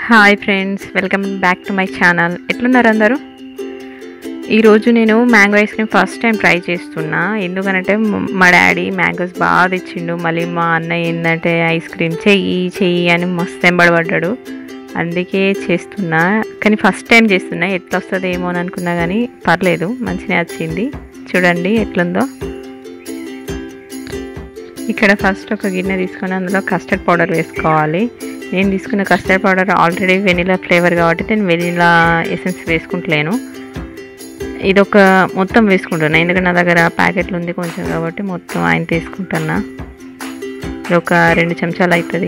hi friends welcome back to my channel ఎట్లున్నారు అందరూ ఈరోజు నేను mango ice cream first time try చేస్తున్నా ఎందుకనంటే మ- మా డాడీ మ్యాంగోస్ బాగా తెచ్చిండు మళ్ళీ మా అన్నయ్య ఏంటంటే ఐస్ క్రీమ్ చెయ్యి చెయ్యి అని మస్తు ఎంబడబడ్డాడు అందుకే చేస్తున్నా కానీ ఫస్ట్ టైం చేస్తున్నా ఎట్లా వస్తుందో ఏమో అని అనుకున్నా కానీ పర్లేదు మంచిగా వచ్చింది చూడండి ఎట్లుందో ఇక్కడ ఫస్ట్ ఒక గిన్నె తీసుకొని అందులో కస్టర్డ్ పౌడర్ వేసుకోవాలి నేను తీసుకున్న custard powder already vanilla flavour కాబట్టి నేను వెనిలా ఎసెన్స్ వేసుకుంటలేను ఇది ఒక మొత్తం వేసుకుంటున్నా ఎందుకంటే నా దగ్గర ప్యాకెట్లు ఉంది కొంచెం కాబట్టి మొత్తం ఆయన తీసుకుంటున్నా ఇది ఒక రెండు చెంచాలు అవుతుంది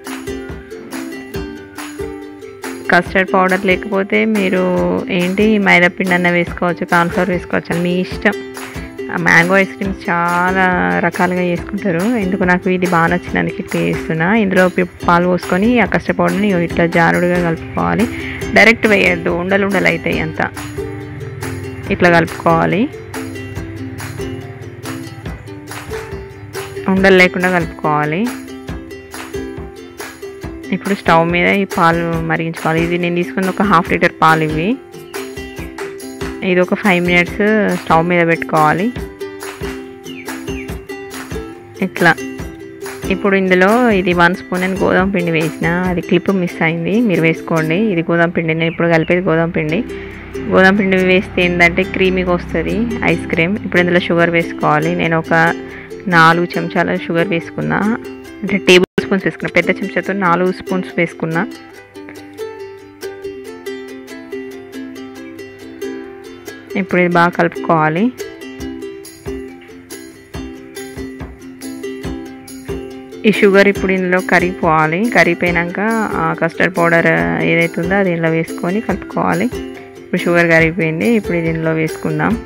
కస్టర్డ్ పౌడర్ లేకపోతే మీరు ఏంటి మైదా పిండి అన్న వేసుకోవచ్చు కార్న్ఫ్లవర్ వేసుకోవచ్చు అని మీ ఇష్టం ఆ మ్యాంగో ఐస్ క్రీమ్స్ చాలా రకాలుగా చేసుకుంటారు ఎందుకు నాకు ఇది బాగా నచ్చినందుకు ఇట్లా చేస్తున్నా ఇందులో పి- పాలు పోసుకొని ఆ కస్టర్డ్ పౌడర్ని ఇట్లా జారుడుగా కలుపుకోవాలి డైరెక్ట్ వేయద్దు ఉండలు ఉండలు అవుతాయి అంతా ఇట్లా కలుపుకోవాలి ఉండలు లేకుండా కలుపుకోవాలి ఇప్పుడు స్టవ్ మీద ఈ పాలు మరిగించుకోవాలి ఇది నేను తీసుకున్న ఒక హాఫ్ లీటర్ పాలు ఇవి ఇది ఒక ఫైవ్ మినిట్స్ స్టవ్ మీద పెట్టుకోవాలి ఇట్లా ఇప్పుడు ఇందులో ఇది వన్ స్పూన్ నేను గోధుమ పిండి వేసిన అది క్లిప్ మిస్ అయింది మీరు వేసుకోండి ఇది గోధుమ పిండి నేను ఇప్పుడు కలిపేది గోధుమ పిండి గోధుమ పిండి వేస్తే ఏంటంటే క్రీమీగా వస్తుంది ఐస్ క్రీమ్ ఇప్పుడు ఇందులో షుగర్ వేసుకోవాలి నేను ఒక నాలుగు చెంచాల షుగర్ వేసుకున్నా అంటే టేబుల్ స్పూన్స్ వేసుకున్నా పెద్ద చెంచాతో నాలుగు స్పూన్స్ వేసుకున్నా ఇప్పుడు ఇది బాగా కలుపుకోవాలి ఈ షుగర్ ఇప్పుడు ఇందులో కరిగిపోవాలి కరిగిపోయినాక ఆ కస్టర్డ్ పౌడర్ ఏదైతే ఉందో అది ఇందులో వేసుకొని కలుపుకోవాలి ఇప్పుడు షుగర్ కరిగిపోయింది ఇప్పుడు ఇది ఇందులో వేసుకుందాం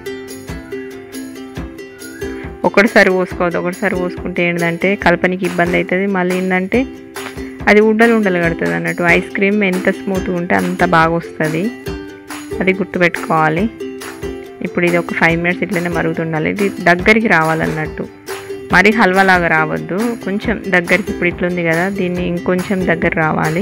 ఒకటిసారి పోసుకోవద్దు ఒకటిసారి పోసుకుంటే ఏంటంటే కలపనికి ఇబ్బంది అవుతుంది మళ్ళీ ఏంటంటే అది ఉండలు ఉండలు కడుతుంది అన్నట్టు ఐస్ క్రీమ్ ఎంత స్మూత్గా ఉంటే అంత బాగా వస్తుంది అది గుర్తుపెట్టుకోవాలి ఇప్పుడు ఇది ఒక ఫైవ్ మినిట్స్ ఇట్లనే మరుగుతుండాలి ఇది దగ్గరికి రావాలన్నట్టు మరీ హల్వా లాగా రావద్దు కొంచెం దగ్గరికి ఇప్పుడు ఇట్లుంది కదా దీన్ని ఇంకొంచెం దగ్గర రావాలి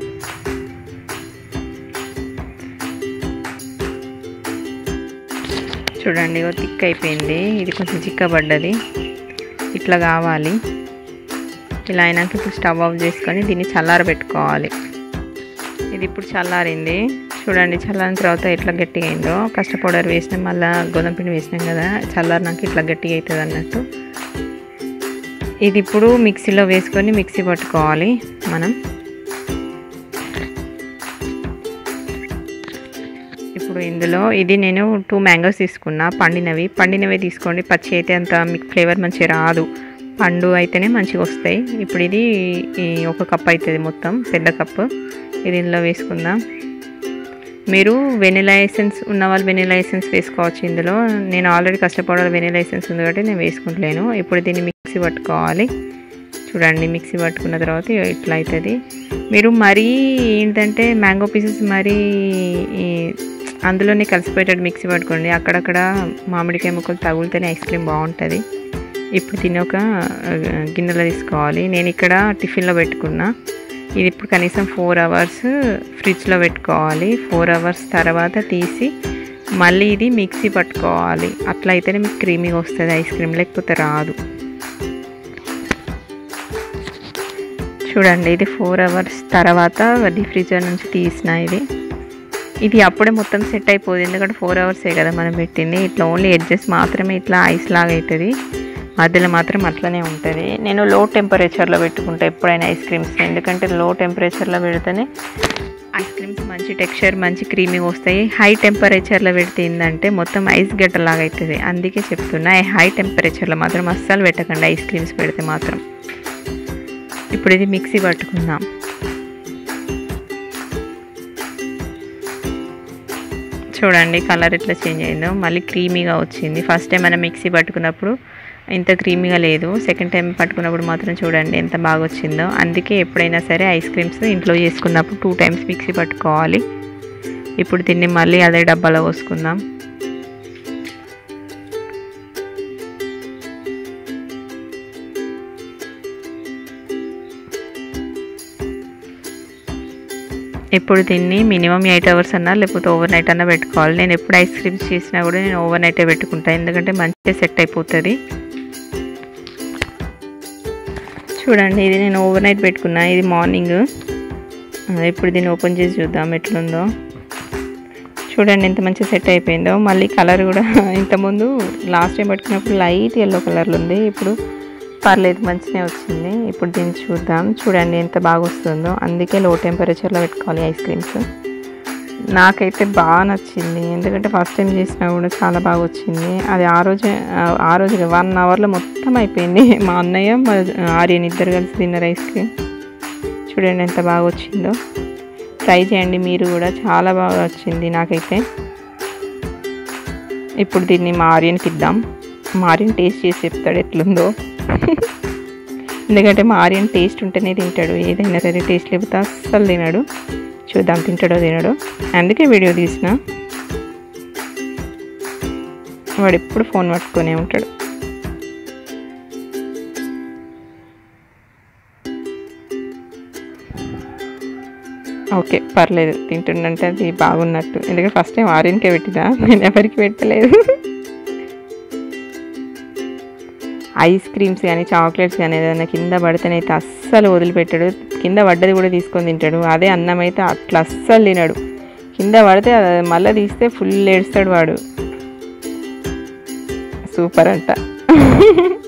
చూడండి ఇగో థిక్ అయిపోయింది ఇది కొంచెం చిక్కబడ్డది ఇట్లా కావాలి ఇలా అయినాక ఇప్పుడు స్టవ్ ఆఫ్ చేసుకొని దీన్ని చల్లారబెట్టుకోవాలి ఇది ఇప్పుడు చల్లారింది చూడండి చల్లారిన తర్వాత ఎట్లా గట్టిగా అయిందో కష్ట పౌడర్ వేసినాం మళ్ళీ గోధుమ పిండి వేసినాం కదా చల్లారినాక ఇట్లా గట్టిగా అవుతుంది అన్నట్టు ఇది ఇప్పుడు మిక్సీలో వేసుకొని మిక్సీ పట్టుకోవాలి మనం ఇప్పుడు ఇందులో ఇది నేను టూ మ్యాంగోస్ తీసుకున్నా పండినవి పండినవి తీసుకోండి పచ్చి అయితే అంత మీకు ఫ్లేవర్ మంచిగా రాదు పండు అయితేనే మంచిగా వస్తాయి ఇప్పుడు ఇది ఈ ఒక కప్ అవుతుంది మొత్తం పెద్ద కప్పు ఇది ఇందులో వేసుకుందాం మీరు వెనిలా ఎసెన్స్ ఉన్న వాళ్ళు వెనిలా ఎసెన్స్ వేసుకోవచ్చు ఇందులో నేను ఆల్రెడీ కష్టపడాలి వెనిలా ఎసెన్స్ ఉంది కాబట్టి నేను వేసుకుంటలేను ఇప్పుడు దీన్ని మిక్సీ పట్టుకోవాలి చూడండి మిక్సీ పట్టుకున్న తర్వాత ఇట్లా అవుతుంది మీరు మరీ ఏంటంటే మ్యాంగో పీసెస్ మరీ ఈ అందులోనే కలిసిపోయేటట్టు మిక్సీ పట్టుకోండి అక్కడక్కడ మామిడికాయ ముక్కలు తగులుతూనే ఐస్ క్రీమ్ బాగుంటుంది ఇప్పుడు దీన్ని ఒక ఆ, గిన్నెలో తీసుకోవాలి నేను ఇక్కడ టిఫిన్లో పెట్టుకున్నా ఇది ఇప్పుడు కనీసం ఫోర్ అవర్స్ ఫ్రిడ్జ్లో పెట్టుకోవాలి ఫోర్ అవర్స్ తర్వాత తీసి మళ్ళీ ఇది మిక్సీ పట్టుకోవాలి అట్లా అయితేనే మీకు క్రీమీగా వస్తుంది ఐస్ క్రీమ్ లేకపోతే రాదు చూడండి ఇది ఫోర్ అవర్స్ తర్వాత రిఫ్రిజర్ నుంచి తీసిన ఇది ఇది అప్పుడే మొత్తం సెట్ అయిపోదు ఎందుకంటే ఫోర్ అవర్సే కదా మనం పెట్టింది ఇట్లా ఓన్లీ ఎడ్జెస్ మాత్రమే ఇట్లా ఐస్ లాగా అవుతుంది మధ్యలో మాత్రం అట్లనే ఉంటుంది నేను లో టెంపరేచర్లో పెట్టుకుంటా ఎప్పుడైనా ఐస్ క్రీమ్స్ ఎందుకంటే లో టెంపరేచర్లో పెడితేనే ఐస్ క్రీమ్స్ మంచి టెక్స్చర్ మంచి క్రీమీగా వస్తాయి హై టెంపరేచర్లో పెడితే ఏంటంటే మొత్తం ఐస్ గడ్డలాగా అవుతుంది అందుకే చెప్తున్నా హై టెంపరేచర్లో మాత్రం అస్సలు పెట్టకండి ఐస్ క్రీమ్స్ పెడితే మాత్రం ఇప్పుడు ఇది మిక్సీ పట్టుకుందాం చూడండి కలర్ ఎట్లా చేంజ్ అయిందో మళ్ళీ క్రీమీగా వచ్చింది ఫస్ట్ టైం మనం మిక్సీ పట్టుకున్నప్పుడు ఇంత క్రీమీగా లేదు సెకండ్ టైం పట్టుకున్నప్పుడు మాత్రం చూడండి ఎంత బాగా వచ్చిందో అందుకే ఎప్పుడైనా సరే ఐస్ క్రీమ్స్ ఇంట్లో చేసుకున్నప్పుడు టూ టైమ్స్ మిక్సీ పట్టుకోవాలి ఇప్పుడు దీన్ని మళ్ళీ అదే డబ్బాలో పోసుకుందాం ఇప్పుడు దీన్ని మినిమం ఎయిట్ అవర్స్ అన్నా లేకపోతే ఓవర్ నైట్ అన్నా పెట్టుకోవాలి నేను ఎప్పుడు ఐస్ క్రీమ్స్ చేసినా కూడా నేను ఓవర్ నైటే పెట్టుకుంటాను ఎందుకంటే మంచిగా సెట్ అయిపోతుంది చూడండి ఇది నేను ఓవర్ నైట్ పెట్టుకున్నా ఇది మార్నింగ్ ఇప్పుడు దీన్ని ఓపెన్ చేసి చూద్దాం ఎట్లుందో చూడండి ఎంత మంచిగా సెట్ అయిపోయిందో మళ్ళీ కలర్ కూడా ఇంతకుముందు లాస్ట్ టైం పెట్టుకున్నప్పుడు లైట్ ఎల్లో కలర్లో ఉంది ఇప్పుడు పర్లేదు మంచిగా వచ్చింది ఇప్పుడు దీన్ని చూద్దాం చూడండి ఎంత బాగా వస్తుందో అందుకే లో టెంపరేచర్లో పెట్టుకోవాలి ఐస్ క్రీమ్స్ నాకైతే బాగా నచ్చింది ఎందుకంటే ఫస్ట్ టైం చేసినా కూడా చాలా బాగా వచ్చింది అది ఆ రోజే ఆ రోజు వన్ అవర్లో మొత్తం అయిపోయింది మా అన్నయ్య మా ఆర్యన్ ఇద్దరు కలిసి తిన్నారు ఐస్ క్రీమ్ చూడండి ఎంత బాగా వచ్చిందో ట్రై చేయండి మీరు కూడా చాలా బాగా వచ్చింది నాకైతే ఇప్పుడు దీన్ని మా ఆర్యన్కి ఇద్దాం మా ఆర్యన్ టేస్ట్ చేసి చెప్తాడు ఎట్లుందో ఎందుకంటే మా ఆర్యన్ టేస్ట్ ఉంటేనే తింటాడు ఏదైనా సరే టేస్ట్ లేకపోతే అస్సలు తినడు చూద్దాం తింటాడో తినడో అందుకే వీడియో తీసిన వాడు ఎప్పుడు ఫోన్ పట్టుకొనే ఉంటాడు ఓకే పర్లేదు తింటుండంటే అది బాగున్నట్టు ఎందుకంటే ఫస్ట్ టైం ఆర్యన్కే పెట్టినా నేను ఎవరికి పెట్టలేదు ఐస్ క్రీమ్స్ కానీ చాక్లెట్స్ కానీ ఏదైనా కింద పడితేనైతే అస్సలు వదిలిపెట్టాడు కింద పడ్డది కూడా తీసుకొని తింటాడు అదే అన్నం అయితే అట్లా అస్సలు తినడు కింద పడితే అది మళ్ళీ తీస్తే ఫుల్ ఏడుస్తాడు వాడు సూపర్ అంట